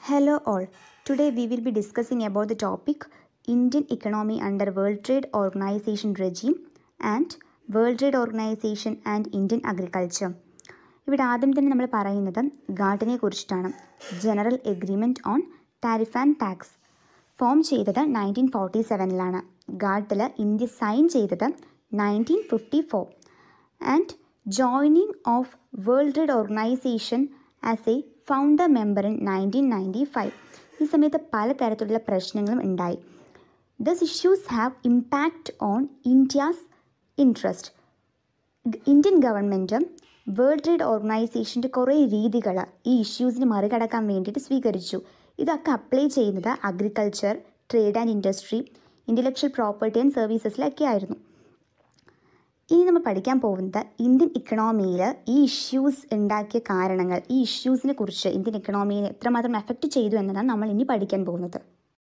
Hello all. Today we will be discussing about the topic Indian economy under World Trade Organization regime and World Trade Organization and Indian agriculture. ഇവിടെ ആദ്യം തന്നെ നമ്മൾ പറയുന്നത് ഗാർഡിനെ കുറിച്ചിട്ടാണ് general agreement on tariff and tax form ചെയ്തത് nineteen forty സെവനിലാണ് ഗാർട്ടിൽ ഇന്ത്യ സൈൻ ചെയ്തത് nineteen fifty four and joining of world trade organisation as a founder member in nineteen ninety five ഈ സമയത്ത് പലതരത്തിലുള്ള പ്രശ്നങ്ങളും ഉണ്ടായി this issues have impact on India's interest Indian government world trade ഓർഗനൈസേഷൻ്റെ കുറേ രീതികൾ ഈ ഇഷ്യൂസിന് മറികടക്കാൻ വേണ്ടിയിട്ട് സ്വീകരിച്ചു ഇതൊക്കെ അപ്ലൈ ചെയ്യുന്നത് agriculture trade and industry intellectual property and സർവീസസിലൊക്കെ ആയിരുന്നു ഇനി നമ്മൾ പഠിക്കാൻ പോകുന്നത് ഇന്ത്യൻ ഇക്കണോമിയിൽ ഈ ഇഷ്യൂസ് ഉണ്ടാക്കിയ കാരണങ്ങൾ ഈ ഇഷ്യൂസിനെ കുറിച്ച് ഇന്ത്യൻ ഇക്കണോമിയെ എത്രമാത്രം എഫക്റ്റ് ചെയ്തു എന്നതാണ് നമ്മൾ ഇനി പഠിക്കാൻ പോകുന്നത്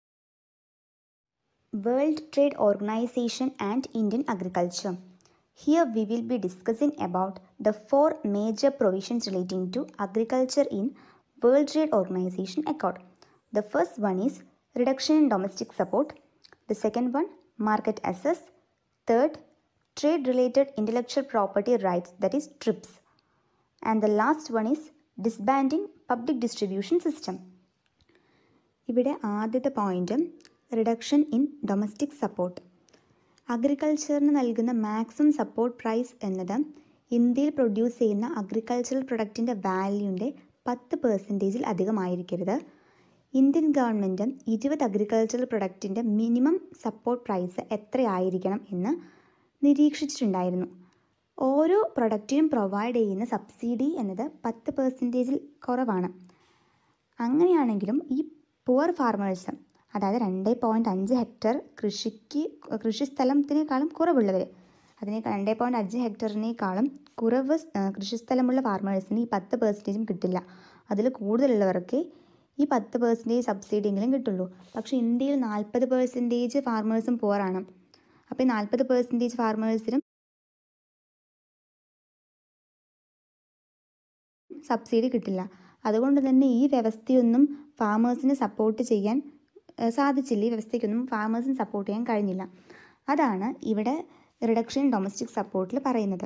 world trade organisation and Indian agriculture Here we will be discussing about the four major provisions relating to agriculture in World Trade Organization Accord. The first one is reduction in domestic support. The second one, market access. Third, trade related intellectual property rights, that is TRIPS. And the last one is disbanding public distribution system. ഇവിടെ ആദ്യത്തെ point reduction in domestic support അഗ്രികൾച്ചറിന് നൽകുന്ന maximum support price എന്നത് ഇന്ത്യയിൽ produce ചെയ്യുന്ന agricultural പ്രൊഡക്റ്റിൻ്റെ വാല്യൂൻ്റെ പത്ത് പെർസെൻറ്റേജിൽ അധികമായിരിക്കരുത് ഇന്ത്യൻ ഗവൺമെൻറ് ഇരുപത് അഗ്രികൾച്ചറൽ പ്രൊഡക്റ്റിൻ്റെ മിനിമം സപ്പോർട്ട് പ്രൈസ് എത്രയായിരിക്കണം എന്ന് നിരീക്ഷിച്ചിട്ടുണ്ടായിരുന്നു ഓരോ പ്രൊഡക്റ്റിനും പ്രൊവൈഡ് ചെയ്യുന്ന സബ്സിഡി എന്നത് പത്ത് പെർസെൻറ്റേജിൽ കുറവാണ് അങ്ങനെയാണെങ്കിലും ഈ പുവർ ഫാർമേഴ്സ് അതായത് രണ്ട് പോയിൻറ്റ് അഞ്ച് ഹെക്ടർ കൃഷിക്ക് കൃഷിസ്ഥലത്തിനേക്കാളും കുറവുള്ളവർ അതിനെ രണ്ട് പോയിൻറ്റ് അഞ്ച് ഹെക്ടറിനേക്കാളും കുറവ് കൃഷിസ്ഥലമുള്ള ഫാർമേഴ്സിന് ഈ പത്ത് പെർസെൻറ്റേജും കിട്ടില്ല അതിൽ കൂടുതലുള്ളവർക്ക് ഈ പത്ത് പെർസെൻറ്റേജ് സബ്സിഡി എങ്കിലും കിട്ടുള്ളൂ പക്ഷേ ഇന്ത്യയിൽ നാൽപ്പത് പെർസെൻറ്റേജ് ഫാർമേഴ്സും പുവറാണ് അപ്പോൾ ഈ നാൽപ്പത് പെർസെൻറ്റേജ് ഫാർമേഴ്സിനും സബ്സിഡി കിട്ടില്ല അതുകൊണ്ട് തന്നെ ഈ വ്യവസ്ഥയൊന്നും ഫാമേഴ്സിനെ സപ്പോർട്ട് ചെയ്യാൻ സാധിച്ചില്ല ഈ വ്യവസ്ഥയ്ക്കൊന്നും ഫാമേഴ്സിന് സപ്പോർട്ട് ചെയ്യാൻ കഴിഞ്ഞില്ല അതാണ് ഇവിടെ റിഡക്ഷൻ ഡൊമസ്റ്റിക് സപ്പോർട്ടിൽ പറയുന്നത്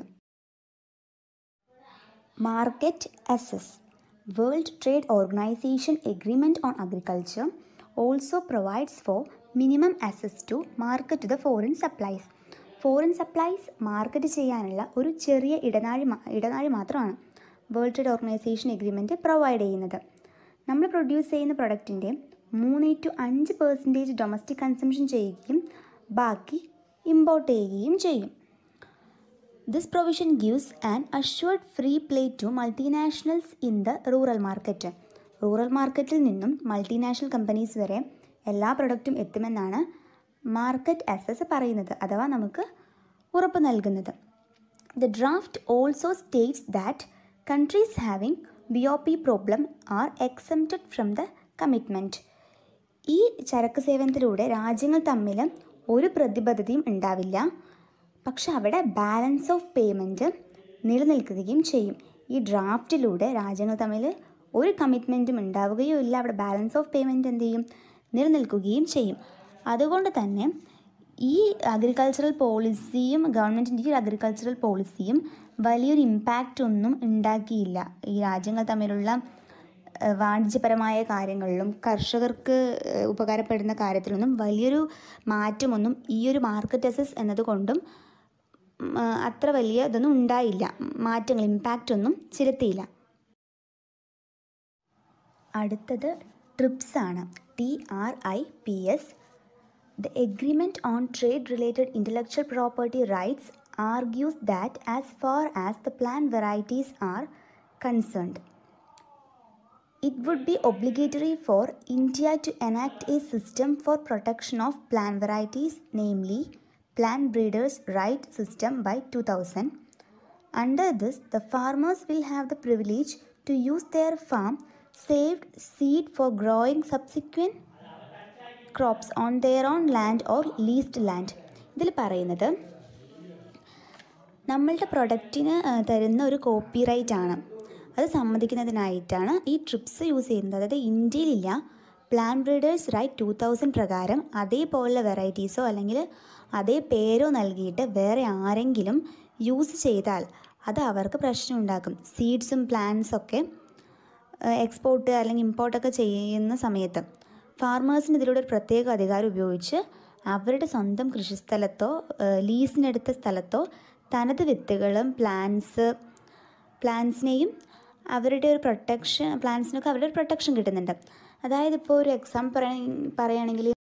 market access world trade organisation agreement on agriculture also provides for minimum access to market the foreign supplies foreign supplies market ചെയ്യാനുള്ള ഒരു ചെറിയ ഇടനാഴി ഇടനാഴി മാത്രമാണ് world trade organisation agreement provide ചെയ്യുന്നത് നമ്മൾ പ്രൊഡ്യൂസ് ചെയ്യുന്ന പ്രൊഡക്റ്റിൻ്റെ മൂന്ന് ടു അഞ്ച് പെർസെൻറ്റേജ് ഡൊമസ്റ്റിക് കൺസംഷൻ ചെയ്യുകയും ബാക്കി ഇമ്പോർട്ട് ചെയ്യുകയും ചെയ്യും this provision gives an assured free play to multinationals in the rural market rural മാർക്കറ്റിൽ നിന്നും മൾട്ടിനാഷണൽ കമ്പനീസ് വരെ എല്ലാ പ്രൊഡക്റ്റും എത്തുമെന്നാണ് മാർക്കറ്റ് അസസ് പറയുന്നത് അഥവാ നമുക്ക് ഉറപ്പ് നൽകുന്നത് the draft also states that countries having B O P problem are exempted from the commitment ഈ ചരക്ക് സേവനത്തിലൂടെ രാജ്യങ്ങൾ തമ്മിൽ ഒരു പ്രതിബദ്ധതയും ഉണ്ടാവില്ല പക്ഷെ അവിടെ ബാലൻസ് ഓഫ് പേയ്മെൻറ്റ് നിലനിൽക്കുകയും ചെയ്യും ഈ ഡ്രാഫ്റ്റിലൂടെ രാജ്യങ്ങൾ തമ്മിൽ ഒരു കമ്മിറ്റ്മെൻറ്റും ഉണ്ടാവുകയോ ഇല്ല അവിടെ ബാലൻസ് ഓഫ് പേയ്മെൻറ്റ് എന്ത് ചെയ്യും നിലനിൽക്കുകയും ചെയ്യും അതുകൊണ്ട് തന്നെ ഈ അഗ്രികൾച്ചറൽ പോളിസിയും ഗവൺമെൻറ്റിൻ്റെ ഈ അഗ്രികൾച്ചറൽ പോളിസിയും വലിയൊരു ഇമ്പാക്റ്റ് ഒന്നും ഉണ്ടാക്കിയില്ല ഈ രാജ്യങ്ങൾ തമ്മിലുള്ള വാണിജ്യപരമായ കാര്യങ്ങളിലും കർഷകർക്ക് ഉപകാരപ്പെടുന്ന കാര്യത്തിലൊന്നും വലിയൊരു മാറ്റമൊന്നും ഈ ഒരു മാർക്കറ്റ് അസസ് എന്നതുകൊണ്ടും അത്ര വലിയ ഇതൊന്നും ഉണ്ടായില്ല മാറ്റങ്ങൾ ഇമ്പാക്റ്റ് ഒന്നും ചെലുത്തിയില്ല അടുത്തത് ട്രിപ്സ് ആണ് T R I P S the agreement on trade related intellectual property rights argues that as far as the plan varieties are concerned it would be obligatory for India to enact a system for protection of plant varieties, namely Plant Breeders' Right System by 2000. Under this, the farmers will have the privilege to use their farm saved seed for growing subsequent crops on their own land or leased land. ഇതിൽ പറയുന്നത് നമ്മളുടെ പ്രൊഡക്റ്റിന് തരുന്ന ഒരു copy right ആണ് അത് സമ്മതിക്കുന്നതിനായിട്ടാണ് ഈ TRIPS use ചെയ്യുന്നത് അതായത് ഇന്ത്യയിലില്ല plan breeders right two thousand പ്രകാരം അതേപോലുള്ള വെറൈറ്റീസോ അല്ലെങ്കിൽ അതേ പേരോ നൽകിയിട്ട് വേറെ ആരെങ്കിലും യൂസ് ചെയ്താൽ അത് അവർക്ക് പ്രശ്നം ഉണ്ടാക്കും സീഡ്സും പ്ലാന്റ്സൊക്കെ എക്സ്പോർട്ട് അല്ലെങ്കിൽ ഇമ്പോർട്ടൊക്കെ ചെയ്യുന്ന സമയത്ത് ഫാർമേഴ്സിന് ഇതിലൂടെ ഒരു പ്രത്യേക അധികാരം ഉപയോഗിച്ച് അവരുടെ സ്വന്തം കൃഷിസ്ഥലത്തോ ലീസിനെടുത്ത സ്ഥലത്തോ തനത് വിത്തുകളും പ്ലാന്റ്സ് പ്ലാന്റ്സിനെയും അവരുടെ ഒരു പ്രൊട്ടക്ഷൻ പ്ലാന്റ്സിനൊക്കെ അവരുടെ ഒരു പ്രൊട്ടക്ഷൻ കിട്ടുന്നുണ്ട് അതായത് ഇപ്പോൾ ഒരു എക്സാം പറയ പറയുകയാണെങ്കിൽ